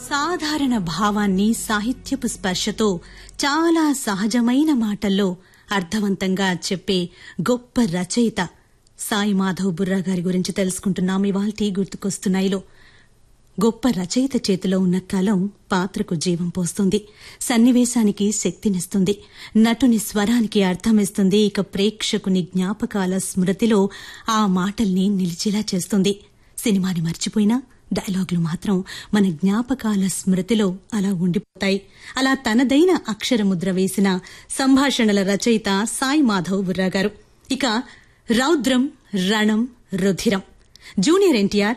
సాధారణ భావాన్ని సాహిత్యపు స్పర్శతో చాలా సహజమైన మాటల్లో అర్థవంతంగా చెప్పే గొప్ప రచయిత సాయి మాధవ్ బుర్రా గారి గురించి తెలుసుకుంటున్నాం ఇవాల్టి గుర్తుకొస్తున్నాయిలో గొప్ప రచయిత చేతిలో ఉన్న కలం పాత్రకు జీవం పోస్తుంది సన్నివేశానికి శక్తినిస్తుంది నటుని స్వరానికి అర్థమిస్తుంది ఇక ప్రేక్షకుని జ్ఞాపకాల స్మృతిలో ఆ మాటల్ని నిలిచేలా చేస్తుంది సినిమాని మర్చిపోయినా డైలాగులు మాత్రం మన జ్ఞాపకాల స్మృతిలో అలా ఉండిపోతాయి అలా తనదైన అక్షరముద్ర వేసిన సంభాషణల రచయిత సాయి మాధవ్ బుర్రా గారు ఇక రౌద్రం రణం రుధిరం జూనియర్ ఎన్టీఆర్